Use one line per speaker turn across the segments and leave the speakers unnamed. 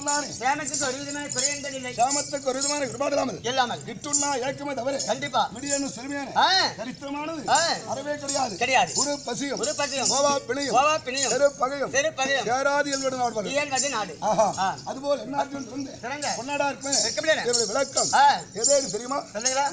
சாமம் தானே
சேமத்துக்கு ஒரு விதமான குறை என்பதில்லை
சாமத்துக்கு ஒரு விதமான கிருபாதிராமல்
இல்லாமல்
கிட்டுன்னா ஏக்கமே தவிர
கண்டிப்பா
மிடியன்னு செழுமையான
ஆ,
சரித்திரமானது
ஆ.
அறவே கிடையாது
கிடையாது
ஒரு பசியும்
ஒரு பத்தியம்
கோவா பிணையும்
கோவா பிணியும்
பெரு பகையும்
பெரு பகையும்
சேராது என்பது நாடுவார்கள்
இயல்வது நாடு
ஆஹா
ஆ.
அதுபோல் என்ன அர்ஜுன் இருந்து
சிறந்த
பொன்னாடா இருப்பேன்
வெட்கப்படையான.
இதனுடைய விளக்கம்
ஆ,
எதேன்னு தெரியுமா
சொல்லுங்களா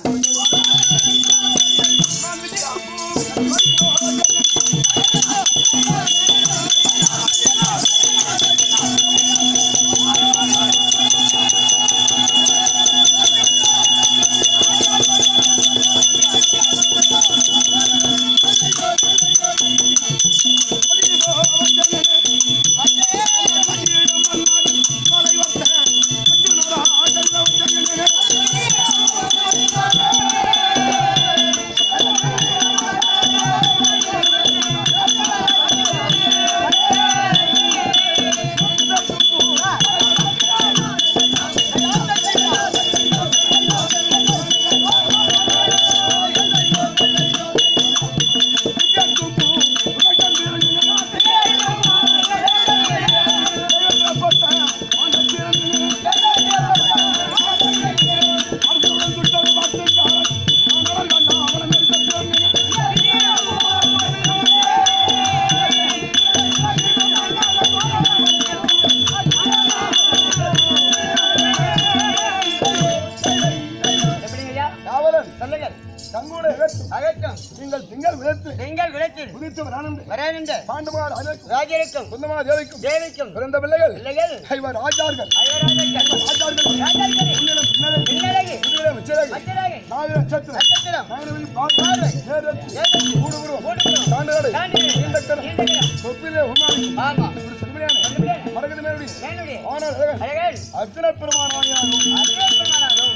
எப்படிங்க ஐயா
காவலன்
சொல்லுங்கள்
கங்கோட அகற்றும்
அகற்றும்
நீங்கள் திங்கள் விதத்து
நீங்கள் விளக்கில்
புதித்தவர் ஆனந்து
வரவேண்ட
பாண்டமார் அதற்கும்
ராஜருக்கும்
குந்தமா தேவிக்கும்
தேவிக்கும்
பிறந்த பிள்ளைகள்
பிள்ளைகள்
இவர் ராஜார்கள்
அயராஜர்கள்
ராஜார்கள்
ராஜாக்களே
முன்னிடம் பின்னரம்
பின்னழகி
முன்னிடம் மிச்சரகி
மச்சராகி
நாவில நட்சத்திரம்
நட்சத்திரம்
நாகரவி பார்வை நேரத்தி
ஏதத்தி
ஊடுபுறம்
கூடுபுறம்
தாண்டுகடை
தாண்டிகடை
நீண்டக்கரம்
நீண்டகரம்
தொப்பிலே உமானிக்கும்
ஆமா
ஒரு செல்வியான
சொல்லுங்கள்
மரகத மேலடி
மேனுடைய
ஆனால் அழகன்
அழகன்
அர்ஜுன பெருமானாகும்
அதுவே பெருமானாகும்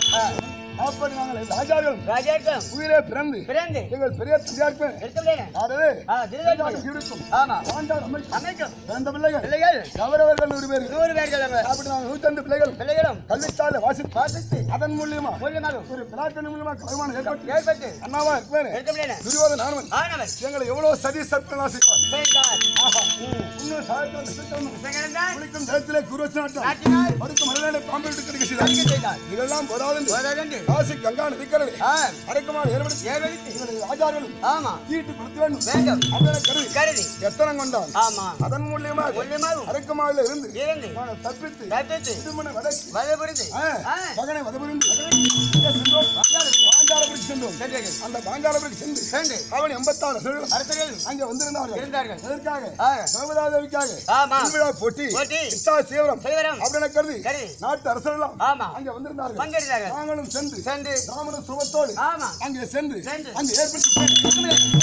அப்படி நாங்கள் ராஜார்களும்
ராஜாக்களும்
உயிரே பிறந்து
பிறந்து
எங்கள் பெரிய தந்தையார்க்கு
இருக்கவில்லை
ஆகவே
ஆ திருவாரூர்
இருக்கும்
ஆமா
ஆண்டார் அமைச்சர்
அமைக்கும்
பிறந்த பிள்ளைகள்
பிள்ளைகள்
அவரவர்கள் நூறு பேர்
நூறு பேர்கள் அங்க.
அப்படி நாங்கள் நூற்றந்து பிள்ளைகள்
பிள்ளைகளும்
கல்விச்சாலை வாசி
வாசித்து
அதன் மூலியமா
மூலியமாகும்
ஒரு பிரார்த்தனை மூலியமா கலவான ஏற்பட்டு
ஏற்பட்டு
அண்ணாவா இருப்பேன்
இருக்கவில்லை
துரியோதன நானுவன்
ஆனவன்
எங்களை எவ்வளவு சதி சத்தம் வாசிப்பார்
செய்தார்
ஆஹா
ம்.
இன்னும் சாயத்தில் சித்தம்
சிறந்தான்
குளிக்கும் தளத்திலே குருவச்சு நாட்டம்
நாட்டினார்
மறுக்கும் மரலானை பாம்பு விட்டு கிடைக்க
அறிக்கை
செய்தார்
செய்தார்
இதெல்லாம் போதாது
போதாதென்று
காசி கங்கா நதிக்கடலை
ஆ
அடக்கமாக ஏற்படுத்தி
ஏவெடுத்து
எங்களை ராஜார்களும்
ஆமா
தீட்டு கொடுத்து வேண்டும்
வேண்டும்
அதனை கருதி
கருதி
எத்தனை கொண்டான்
ஆமா
அதன் மூலியமாக
மூலியமாகும்
அரக்கமாவில இருந்து
இருந்து
நாங்கள் தப்பித்து
தப்பித்து
திருமண வடக்கு
வதபுரிந்து
ஆ,
ஆ.
மகனை வதபுரிந்து இங்கே சென்றோம் பாஞ்சாலபுரிக்கு சென்றோம்
சென்றீர்கள்
அந்த பாஞ்சாலபுரிக்கு சென்று
சென்று
அவன் எண்பத்தாறு அசுரர்கள்
அரசர்கள்
அங்கே வந்திருந்தார்கள்
இருந்தார்கள்
எதற்காக
ஆ.
தேவதாதேவிக்காக
ஆமா
திருவிழா போட்டி
போட்டி
இச்சா சீவரம்
செய்வரம்
அப்படின்னு கருதி
கருதி
நாட்டு அரசர்கள்
ஆமா
அங்கே வந்திருந்தார்கள்
பங்கெடுத்தார்கள்
நாங்களும் சென்று
சென்று
ராமன சுபத்தோடு
ஆமா
அங்கே சென்று
சென்று.
அங்கே ஏற்படுத்தி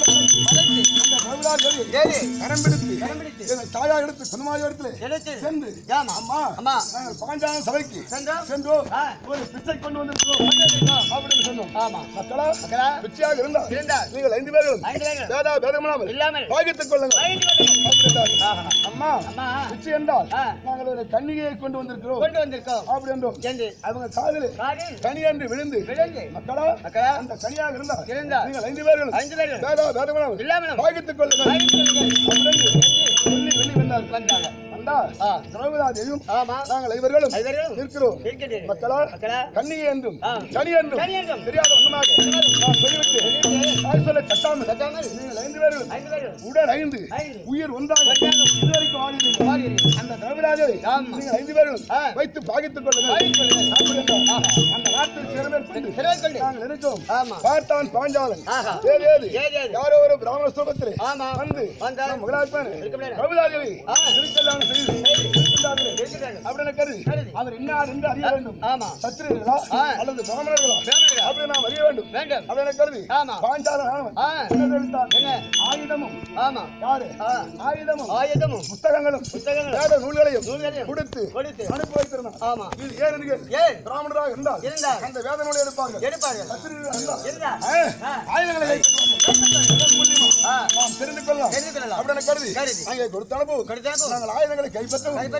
வளர்த்து
அந்த பிரபுதாதேவி
ஏறி
கரம் பிடித்து
கரம் பிடித்து
எங்கள் தாயார் எடுத்து குந்தமாதி இடத்துல
எடுத்து
சென்று
ஆமா
அம்மா
அம்மா
நாங்கள் பாஞ்சாலம் சபைக்கு
சென்றோம்
சென்றோம்
ஆ.
ஒரு பிச்சை கொண்டு வந்திருக்கிறோம்
கொண்டு வந்திருக்கோம்.
அப்படின்னு சொன்னோம்
ஆமா
மக்களா
மக்களா
பிச்சையாக இருந்தால்
இருந்தால்
நீங்கள் ஐந்து பேரும்
ஐந்து பேர்கள்
வேதா வேதமில்லாமல்
இல்லாமல்
பாகித்துக் கொள்ளுங்கள்
வாங்கிட்டு கொள்ளுங்கள்.
அப்படின்றார்.
ஆஹா.
அம்மா
அம்மா
பிச்சை என்றால்
ஆ.
நாங்கள் ஒரு கன்னிகையை கொண்டு வந்திருக்கிறோம்
கொண்டு வந்திருக்கோம்
அப்படி என்றோம்
சென்று
அவங்க காதில்
காரில்
கனி என்று விழுந்து
விழுந்து
மக்களா
மக்களா
அந்த கனியாக இருந்தால்
இருந்தால்
நீங்கள் ஐந்து பேர்களும்
ஐந்து பேர்கள்
வேதா வேதமில்லாமல்
இல்லாமலும்
பாகித்துக் கொள்ளுங்கள்
வாங்கிட்டு கொள்ளுங்கள்.
அப்படின்னு
சென்று
சொல்லி வெளி வந்தார்கள்
வந்தாங்க
வந்தா
ஆ.
திரௌபதாதேவியும்
ஆமா
நாங்கள் ஐவர்களும்
ஐவர்களும்
இருக்கிறோம்
இருக்கின்றீர்கள்.
மக்களா
மக்களா
கன்னிகை என்றும்
ஆ.
கனி என்றும்
கனி என்றும்
தெரியாத ஒன்றுமாக நான் சொல்லிவிட்டு
சொல்லிவிட்டு
தாய் சொல்ல கட்டாமல்
கட்டாமல்
நீங்கள் ஐந்து பேர்களும்
ஐந்து பேர்கள்
உடல் ஐந்து
ஐந்து
உயிர் ஒன்றாக
ஒன்றாக
இதுவரைக்கும் வாழ்கிறீர்கள்
வாழ்கிறீர்கள்.
அந்த திரவிடாதேவி
ஆமா.
நீங்கள் ஐந்து பேர்களும்
ஆ.
வைத்து பாகித்துக் கொள்ளுங்கள்
வாங்கிக் கொள்ளுங்கள்.
அப்படி என்றார். அந்த நாட்டில் சிறமேற் கொண்டு
சிறையில் கொண்டு
நாங்கள் நினைத்தோம்
ஆமா
பார்த்தான் பாஞ்சாலன்
ஆஹா.
ஏது ஏது
ஏது ஏது.
யாரோ ஒரு பிராமண ஸ்தோபத்திலே
ஆமா
வந்து
வந்தார்.
நம் மகளாட்பான்
இருக்கவில்லை.
திரௌபதாதேவி
ஆ.
திருக்கல்யாணம் செய்து இருக்கின்றார்களே.
இருக்கிறார்கள்.
அப்படின்னு கருதி
கருதி.
அவர் இன்னார் என்று அறிய வேண்டும்
ஆமா
சத்திரியர்களா
ஆ.
அல்லது பிராமணர்களா
பிராமணர்களா?
அப்படி நாம் அறிய வேண்டும்
வேண்டும்
அப்படின்னு கருதி
ஆமா
பாஞ்சாலன் ஆனவன்
ஆ
என்ன தெரிவித்தான்?
என்ன?
ஆயுதமும்
ஆமா
யாரு
ஆ.
ஆயுதமும்
ஆயுதமும்
புத்தகங்களும்
புத்தகங்களும்
வேத நூல்களையும்
நூல்களையும்
கொடுத்து
கொடுத்து
அனுப்பி வைத்திருந்தான்
ஆமா
இது ஏன் என்று கேள்.
ஏன்
பிராமணராக இருந்தால்
இருந்தால்
அந்த வேத நூலை எடுப்பார்கள்
எடுப்பார்கள்
சத்திரியர்களாக இருந்தால்
இருந்தால்
ஆ,
ஆ.
ஆயுதங்களை வைத்திருப்பார்கள். இதன் மூலியமா
ஆ
நாம் தெரிந்து கொள்ளலாம்
தெரிந்து கொள்ளலாம்
அப்படின்னு கருதி
கருதி.
அங்கே கொடுத்த அனுபவம்
கொடுத்தாலும்
நாங்கள் ஆயுதங்களை கைப்பற்றவும்
கைப்பற்றவும்.
இவரை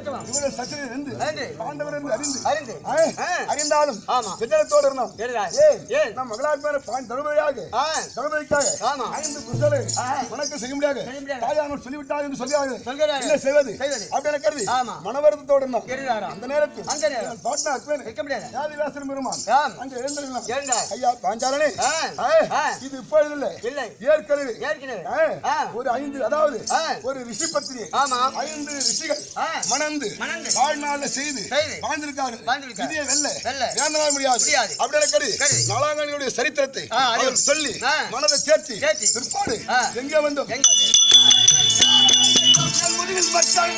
சத்திரை இருந்து
அறிந்து.
பாண்டவர் என்று அறிந்து
அறிந்து.
ஆ,
ஆ.
அறிந்தாலும்
ஆமா.
விஜயத்தோடு இருந்தோம்
சரிதான்.
ஏன்
ஏன்?
நம் மகளார் மேல பான் தளபதியாக
ஆ,
தளபதிக்காக
ஆமா.
ஐந்து குசலை
ஆ.
உனக்கு செய்ய முடியாது
செய்ய முடியாது.
தாயானவர் சொல்லிவிட்டார் என்று சொல்லியாக
சொல்கிறார்கள்.
என்ன செய்வது
செய்வது.
அப்படி கருதி
ஆமா.
மனவருத்தத்தோடு இருந்தோம்
சரிதாரா.
அந்த நேரத்தில்
அந்த நேரம்.
எங்கள் பாட்னா அக்வேன்
இருக்க முடியாது.
யாதிவாசன் பெருமான்
ஆம்.
அங்க எழுந்திருக்கலாம்
எழுந்தார்.
ஐயா பாஞ்சாலனே
ஆ.
ஆ,
ஆ.
இது இப்பொழுது இல்லை
இல்லை.
ஏற்கனவே
ஏற்கனவே.
ஆ,
ஆ.
ஒரு ஐந்து அதாவது
ஆ.
ஒரு ரிஷி பத்திரிகை
ஆமா.
ஐந்து ரிஷிகள்
ஆ.
மணந்து
மணந்து.
வாழ்நாள்ல செய்து
செய்து.
வாழ்ந்திருக்கார்கள்
வாழ்ந்திருக்கார்கள்.
இதையே வெல்ல
வெல்ல.
வேண்டவே முடியாது
முடியாது.
அப்படியே கருதி
கருதி.
நாளாங்கனியுடைய சரித்திரத்தை
ஆ, அறிவு.
அவர் சொல்லி
ஆ.
மனதை தேர்த்தி
தேர்த்தி.
பிற்பாடு
ஆ.
எங்கே வந்தோம்
எங்க அது?
என் முதுகில் மச்சான்.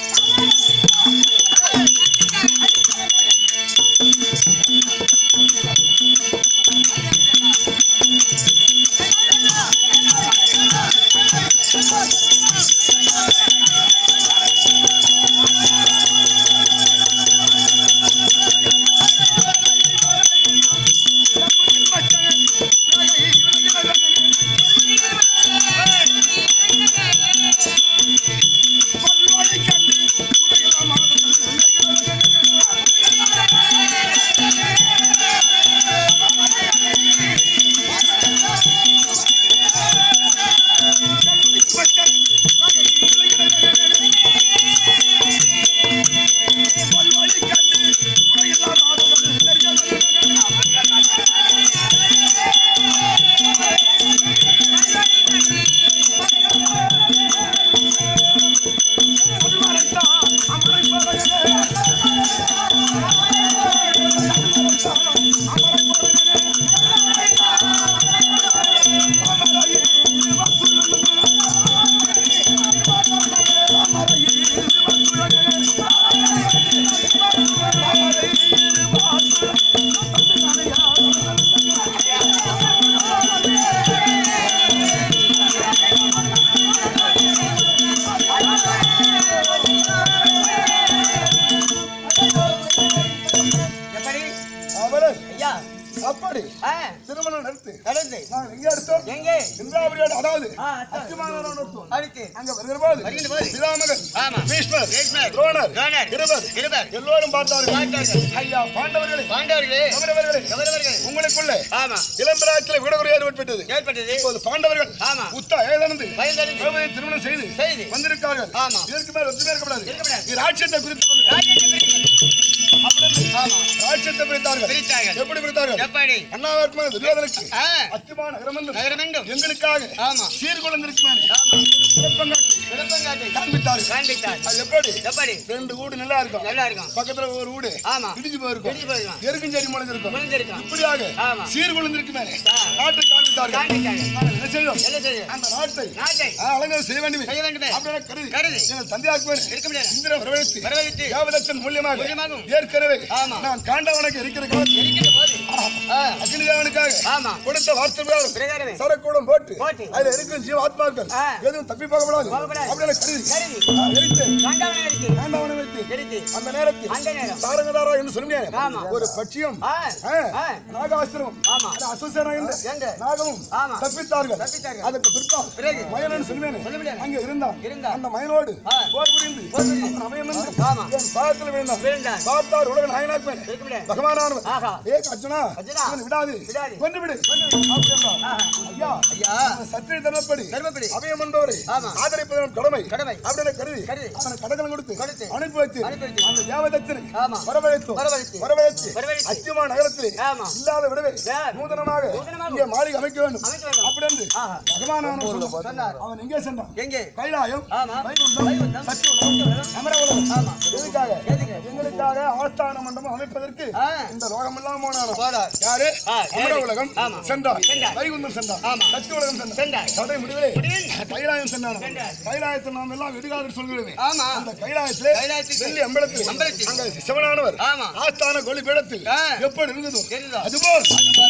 எப்படி?
அவரை
ஐயா.
அப்படி
ஆ,
திருமணம் நடத்து
நடந்து.
நான் எங்கே எடுத்தோம்
எங்கே?
இந்திராபுரியோடு அதாவது
ஆ, அத்தான்.
அத்திமானவரோடு எடுத்தோம்
அடுத்து.
அங்க வருகிற போது
வருகின்ற போது.
பிதாமகன்
ஆமா.
பீஷ்மர்
பீஷ்மர்,
துரோணர்
துரோணர்,
கிருபர்
கிருபர்,
எல்லோரும் பார்த்தார்கள்
பார்த்தார்கள்.
ஐயா பாண்டவர்களே
பாண்டவர்களே,
கௌரவர்களே
கௌரவர்களே.
உங்களுக்குள்ள
ஆமா.
இளம்பிராயத்தில் விடகுறையாக ஏற்பட்டது
ஏற்பட்டது.
இப்போது பாண்டவர்கள்
ஆமா.
உத்தா ஏதனந்து
வயதறிந்து.
திரௌபதியை திருமணம் செய்து
செய்து.
வந்திருக்கார்கள்
ஆமா.
இதற்கு மேல் ஒத்துமே இருக்கக்கூடாது
இருக்கக்கூடாது.
நீ ராட்சியத்தை பிரித்து கொள்ளுங்கள்.
ராஜ்யத்தை பிரிக்கிறது.
அப்படி
ஆமா.
ராட்சியத்தை பிரித்தார்கள்
பிரித்தார்கள்.
எப்படி பிரித்தார்கள்
எப்படி?
அண்ணாவிற்கு துரியோதனுக்கு
ஆ,
அத்திமான நகரமென்றும்
நகரமென்றும்.
எங்களுக்காக
ஆமா.
சீர்குலைந்திருக்குமே
ஆமா.
சிறப்பங்காட்டி
சிறப்பங்காட்டை
காண்பித்தார்கள்
காண்பித்தார்.
அது எப்படி
எப்படி?
ரெண்டு வீடு நல்லா இருக்கும்
நல்லா இருக்கும்.
பக்கத்துல ஒரு வீடு
ஆமா.
இடிஞ்சு போயிருக்கும்
இடிஞ்சு போயிருக்கும்.
எருக்கும் செடி முளைஞ்சிருக்கும்
முளைஞ்சிருக்கும்.
இப்படியாக
ஆமா.
சீர்குலைந்திருக்குமே
ஆ.
நாட்டை காண்பித்தார்கள்
காண்பித்தார்கள்.
ஆனால் என்ன செய்யும்
என்ன செய்யும்?
அந்த நாட்டை
நாட்டை
ஆ, அலங்காரம் செய்ய வேண்டுமே
செய்ய வேண்டுமே.
அப்படியே கருதி
கருதி.
எங்கள் தந்தையாக்குவேன்
இருக்க முடியாது.
இந்திர வரவழைத்து
வரவழைத்து.
யாவதத்தின் மூலியமாக
மூலியமாகவும்.
ஏற்கனவே
ஆமா.
நான் காண்டவனுக்கு இருக்கிற காலத்தில்
இருக்கிற போது. ஆ,
அக்னிதேவனுக்காக
ஆமா.
கொடுத்த வார்த்தை பிரகாரம்
பிரகாரமே.
சரக்கூடம் போட்டு
போட்டு.
அதுல இருக்கும் ஜீவாத்மாக்கள்
ஆ.
எதுவும் தப்பி போகப்படாது
போகக்கூடாது.
அப்படியே கருதி
கருதி.
ஆ, எரித்து
காண்டவனை அடித்து.
காண்டவனை வைத்து
எடுத்து.
அந்த நேரத்தில்
அந்த நேரம்.
சாரங்கதாரா என்று சொன்னேன்
ஆமா.
ஒரு பட்சியம்
ஆ,
ஆ,
ஆ.
நாகாசுரம்
ஆமா.
அது அசுசேனா என்ற
என்ற.
நாகமும்
ஆமா.
தப்பித்தார்கள்
தப்பித்தார்கள்.
அதற்கு பிற்பாடு
பிறகு.
மயனன் சொல்லுவேன்
சொல்ல முடியாது.
அங்கே இருந்தான்
இருந்தான்.
அந்த மயனோடு
ஆ.
போர் புரிந்து
போர் புரிந்து.
அவன் அபயமென்று
ஆமா.
என் பாதத்தில் விழுந்தான்
விழுந்தான்.
பார்த்தார் உலக நாயனாக்குவேன்
இருக்க முடியாது.
பகவானானவன்
ஆஹா.
ஏ அர்ஜுனா
அர்ஜுனா.
இவனை விடாது
விடாது.
கொண்டு விடு
கொன்று விடு.
அப்படி என்றான்.
ஆஹா.
ஐயா
ஐயா.
அவன் சத்திரிய தர்மப்படி
தர்மப்படி.
அபயம் என்பவரை
ஆமா.
ஆதரிப்பது நம் கடமை
கடமை.
அப்படின்னு கருதி
கருதி.
அவனை கடகம் கொடுத்து
கொடுத்து.
அனுப்பி வைத்து
அனுப்பி வைத்து.
அந்த தேவதத்தினை
ஆமா.
வரவழைத்தோம்
வரவழைத்து.
வரவழைத்து
வரவழைத்து.
அத்தியமா நகரத்திலே
ஆமா.
இல்லாத விடவே
யார்?
நூதனமாக
நூதனமாக.
இங்கே மாளிகை அமைக்க வேண்டும்
அமைக்க வேண்டும்.
அப்படி என்று
ஆஹா.
பகவானானவன் சொன்னான்.
சொன்னார்.
அவன் எங்கே சென்றான்
எங்கே?
கைலாயம்
ஆமா.
வைகுண்டம்
வைகுண்டம்.
சத்தியுலகம் அமர உலகம்
ஆமா.
எதுக்காக
எதுக்கு?
எங்களுக்காக ஆஸ்தான மண்டபம் அமைப்பதற்கு
ஆ.
இந்த லோகம் எல்லாம் போனான்
போனார்.
யாரு
ஆ,
அமர
யாரு?
உலகம்
ஆமா.
சென்றார்
சென்றார்.
வைகுண்டம் சென்றார்
ஆமா.
சத்திய உலகம் சென்றார்
சென்றார்.
சடை முடிவிலே
முடிவில்.
கைலாயம் சென்றான்
சென்றார்.
கைலாயத்தை நாம் எல்லாம் விடுகாடு சொல்கிறோமே
ஆமா.
அந்த கைலாயத்திலே
கைலாயத்துக்கு.
வெள்ளி அம்பலத்தில்
அம்பலத்தில்.
அங்க சிவனானவர்
ஆமா.
ஆஸ்தான கோழி பீடத்தில்
ஆ.
எப்படி இருந்ததோ
இருந்ததோ.
அதுபோல்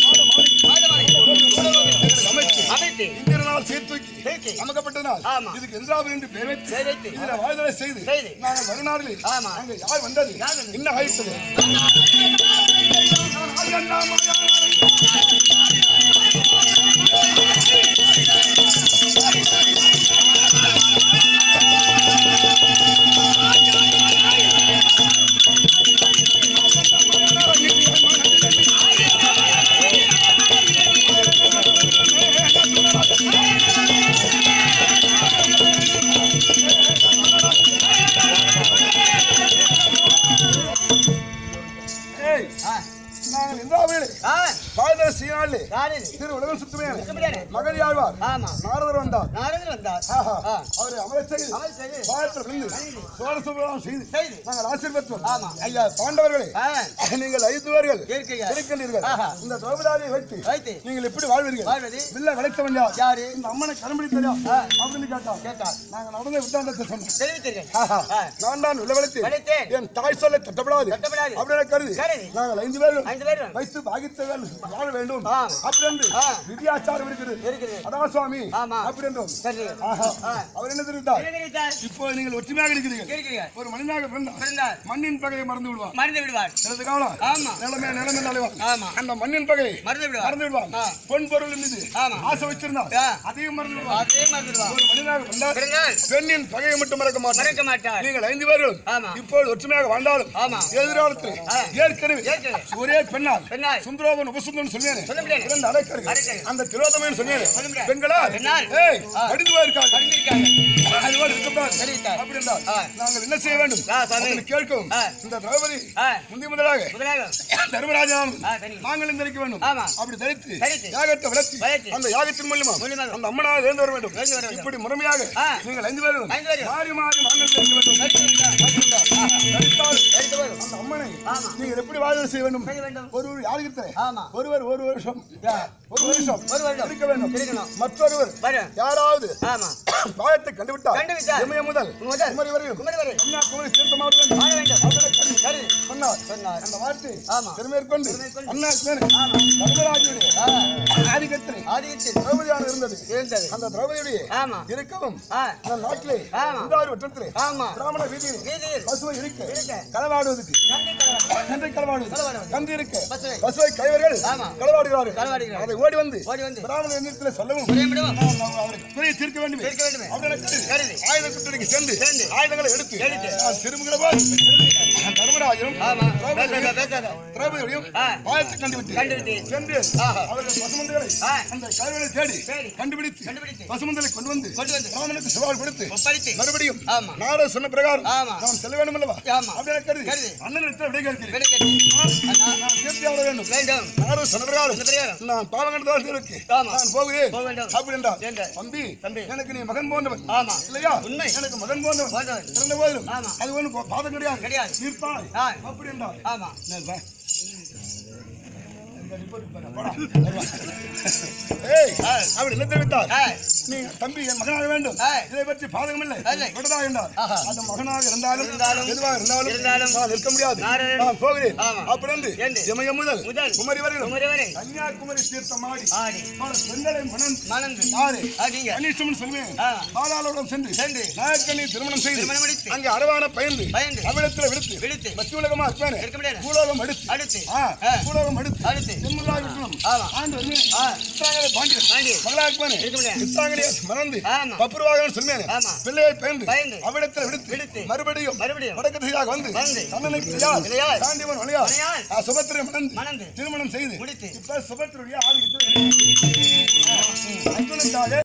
மாதவரை.
அமைத்து
அமைத்து.
இந்திர நாள் சீர்தூக்கி
தூக்கி.
அமைக்கப்பட்டனால்
ஆமா.
இதுக்கு இந்திராபுரி என்று பெயர் வைத்து
பெயர் வைத்து.
இதுல வாழ்தலை செய்து
செய்து.
நாங்கள் வருநாளில்
ஆமா.
அங்க யார் வந்தது
யார் வந்தது?
என்ன ஆயிட்டது
ஆ
சரி.
திரு உலகம் சுத்துமே
சுத்தமில்லாரு.
மகள் யாழ்வார்
ஆமா
நாரதர் வந்தார்
நாரதர் வந்தார்
ஆஹா.
ஆ.
அவரை அமரச் செய்து
அமல் செய்து
பாயத்தில் விழுந்து சோழசுபுரம் செய்து
செய்து
நாங்கள் ஆசீர்வதித்தோம்
ஆமா.
ஐயா பாண்டவர்களே
ஆ,
நீங்கள் ஐந்து பேர்கள்
இருக்கீங்க.
இருக்கின்றீர்கள்
ஆஹா.
இந்த திரௌபதியை வைத்து
வைத்து
நீங்கள் எப்படி வாழ்வீர்கள்
வாழ்வது
வில்ல வளைத்தவன் யார்
யாரு
இந்த அம்மனை கரும்படி தெரியா
ஆ.
அப்படின்னு கேட்டான்
கேட்டார்
நாங்க நடந்த வித்தாந்தத்தை சொன்னோம்
தெரிவித்தீர்கள்
ஆஹா.
ஆ.
நான் தான் வில்ல வளைத்தேன்
வளைத்தேன்.
என் தாய் சொல்ல தட்டப்படாது
தட்டப்படாது.
அப்படின்னு கருதி
கருதி.
நாங்கள் ஐந்து பேரும்
ஐந்து பேரும்
வைத்து பாகித்தவன் வாழ வேண்டும்
ஆ.
அப்படின்னு
ஆ.
விதியாச்சாரம் இருக்குது
இருக்குது
அதான் சுவாமி
ஆமா.
அப்படி என்றோம்
சரி
ஆஹா.
ஆ.
அவர் என்ன தெரிவித்தார்
என்ன தெரிவித்தார்
இப்போ நீங்கள் ஒற்றுமையாக இருக்கிறீர்கள்
இருக்கிறீர்கள்
ஒரு மனிதனாக பிறந்தார்
பிறந்தார்
மண்ணின் பகையை மறந்து விடுவான்
மறந்து விடுவார்
எனது கவனம்
ஆமா
நிலமே நிலமே தலைவன்
ஆமா
அந்த மண்ணின் பகையை
மறந்து விடுவார்
மறந்து விடுவான்
ஆ.
பொன் பொருள் மீது
ஆமா.
ஆசை வச்சிருந்தான்
ஆ.
அதையும் மறந்து விடுவான்
அதே மறந்து விடுவார்
ஒரு மனிதனாக பிறந்தார்
பிறந்தால்
பெண்ணின் பகையை மட்டும் மறக்க மாட்டான்
மறக்க மாட்டார்
நீங்கள் ஐந்து பேரும்
ஆமா.
இப்போது ஒற்றுமையாக வாழ்ந்தாலும்
ஆமா.
எதிர்காலத்தில்
ஆ.
ஏற்கனவே
ஏற்கனவே.
ஒரே பெண்ணால்
பெண்ணால்.
சுந்தரோபன் உபசுந்தன் சொன்னேன்
சொல்ல முடியாது.
இரண்டு அடைக்கர்கள்
அடைக்கர்கள்.
அந்த திரோதமன் சொன்னேன்
சொல்ல முடியாது.
பெண்களா
பெண்ணால்.
ஏய்
ஆ.
அடிந்து போயிருக்காங்க
அறிந்திருக்காங்க
அதுபோல் இருக்கக்கூடாது.
தெரிவித்தார்.
அப்படி என்றால்
ஆ.
நாங்கள் என்ன செய்ய வேண்டும்
ஆ, சாமி.
அப்படின்னு கேட்கவும்
ஆ.
இந்த திரௌபதி
ஆ.
முந்தி முதலாக
முதலாக
தர்மராஜாவும்
ஆ, சரி.
நாங்களும் தரிக்க வேண்டும்
ஆமா.
அப்படி தரித்து
தரித்து.
யாகத்தை வளர்த்தி
வளர்த்தி.
அந்த யாகத்தின் மூலியமா
மூலியமாக.
அந்த அம்மனாக எழுந்து வர வேண்டும்
எழுந்து வர வேண்டும்.
இப்படி முறைமையாக
ஆ.
நீங்கள் ஐந்து பேரும்
ஐந்து பேரும்.
மாறி மாறி மாங்கள் தரிக்க வேண்டும் தரித்தால்
தரித்து வரும்.
அந்த அம்மனை
ஆமா.
நீங்கள் எப்படி வாழ்வு செய்ய வேண்டும்
செய்ய வேண்டும்.
ஒருவர் யாருக்கு
ஆமா.
ஒருவர் ஒரு வருஷம் ஒரு வருஷம்
ஒரு வருடம்.
இருக்க வேண்டும்
இருக்கணும்.
மற்றொருவர்
வரும்.
யாராவது
ஆமா
பாயத்தை கண்டுவிட்டார்
கண்டுவிட்டார்.
இமய முதல்
முதல்.
குமரி வரையும்
குமரி வரை
அண்ணா குமரி தீர்த்தம் ஆட வேண்டும்
ஆட வேண்டும்
அவர்களை கண்டு
கருதி
சொன்னார்
சொன்னார்
அந்த வார்த்தை
ஆமா.
பெருமேற்கொண்டு
பெருமேற்கொண்டு.
அண்ணா மேனு
ஆமா.
தர்மராஜனுடைய
ஆ,
ஆதிக்கத்தில்
ஆதிக்கத்தில்
திரௌபதியாக இருந்தது
இருந்தது
அந்த திரௌபதியுடைய
ஆமா
இருக்கவும்
ஆ,
அந்த நாட்டிலே
ஆமா.
இந்தாறு வட்டத்திலே
ஆமா
பிராமண வீதியில்
வீதியில்
பசுவை இருக்க
இருக்க.
களவாடுவதற்கு
கண்ணி கலவரம்.
கன்றை களவாடுவது
களவாடுவது.
கன்று இருக்க
பசுவை.
பசுவை கைவர்கள்
ஆமா.
களவாடுகிறார்கள்
களவாடுகிறார்கள்.
அதை ஓடி வந்து
ஓடி வந்து
பிராமண எண்ணத்தில் சொல்லவும்
ஒரே விடுவோம்
நாம் நாம் அவரை குறையை தீர்க்க வேண்டும்
தீர்க்க வேண்டுமே.
அப்படின்னு
கருதி.
ஆயுத குற்றடிக்கு சென்று
சென்று.
ஆயுதங்களை எடுத்து
எடுத்து.
நான் திரும்புகிற போது தர்மராஜனும்
ஆமா
திரௌபதியும்
பேசாத பேசாத
திரௌபதியும்
ஆ.
பாயத்தை கண்டுவிட்டு
கண்டுவிட்டு.
சென்று
ஆஹா.
அவர்கள் பசுமந்தங்களை
ஆ.
அந்த கைவனை தேடி
தேடி.
கண்டுபிடித்து
கண்டுபிடித்து.
பசுமந்தலை கொண்டு வந்து
கொண்டு வந்து.
பிராமணனுக்கு சவால் கொடுத்து
ஒப்படைத்து
மறுபடியும்
ஆமா.
நாட சொன்ன பிரகாரம்
ஆமா.
நாம் செல்ல வேண்டும் அல்லவா
ஆமா.
அப்படின்னு கருதி
கருதி.
அண்ணனிடத்தில் விடை கேட்கிறேன்
விடை கேட்டு அண்ணா
நான் சேர்த்து ஆட வேண்டும்
வேண்டும்
நாடு சொன்ன பிரகாரம்
சொன்ன பிரகாரம்.
நான் பாவங்கண்டதால் இருக்கு
ஆமா.
நான் போகிறேன்
போக வேண்டும்.
அப்படி என்றார்
என்றார்.
தம்பி
தம்பி.
எனக்கு நீ மகன் போன்றவன்
ஆமா
இல்லையா
உண்மை.
எனக்கு மகன் போன்றவன்
போன்றவன்.
இருந்த போதிலும்
ஆமா.
அது ஒன்றும் பாதம் கிடையாது
கிடையாது.
தீர்ப்பாய்
ஆ.
அப்படி என்றார்
ஆமா
என்னப்பா? இந்த report பாரு, போடா. ஏய், அப்படி என்ன தெரிவித்தார்
ஆ,
நீ தம்பி என் மகனாக வேண்டும்
ஆ.
இதை பற்றி பாதகம் இல்லை
இல்லை.
விடதா என்றார்
ஆஹா.
அந்த மகனாக இருந்தாலும்
இருந்தாலும்,
எதுவாக இருந்தாலும்
இருந்தாலும்,
நான் நிற்க முடியாது
நாரதன்.
நான் போகிறேன்
ஆமா.
அப்படி என்று
என்று.
இமயம் முதல்
முதல்.
குமரி வரையிலும்
குமரி வரை
கன்னியாகுமரி தீர்த்தம் ஆடி
ஆடி
பல பெண்களை மனம்
மணந்து
யாரு
ஆடிங்க
கணேசன் சொல்வேன்
ஆ.
பாதாளோடம் சென்று
சென்று.
நாயக்கனை திருமணம் செய்து
திருமணம் முடித்து.
அங்கே அரவான பயந்து
பயந்து.
அவிடத்தில் விடுத்து
விடுத்து.
பத்தி உலகமா இருப்பேன்
இருக்க முடியாது.
பூலோகம் அடுத்து
அடுத்து
ஆ,
ஆ.
பூலோகம் அடுத்து
அடுத்து.
தென்முதலாக இருக்கணும்
ஆமா.
ஆண்டு வந்து
ஆ.
சித்தாங்கரை பாண்டியன்
பாண்டியன்.
மகளாக்குவானே
இருக்க முடியாது.
சித்தாங்கரையை மறந்து
ஆமா.
பப்புருவாகன்னு சொல்வேன்
ஆமா.
பிள்ளையை பயந்து
பயந்து.
அவிடத்தில் விடுத்து
விடுத்து.
மறுபடியும்
மறுபடியும்
வடக்கு திசையாக வந்து
வந்து.
கண்ணனுக்கு இளையாள்,
இளையாள்.
காண்டியவன் வழியாள்,
வழியாள்.
ஆ, சுபத்திரை மணந்து
மணந்து.
திருமணம் செய்து
முடித்து.
இப்ப சுபத்திரையுடைய ஆதிக்கத்தில் அர்ஜுனுக்காக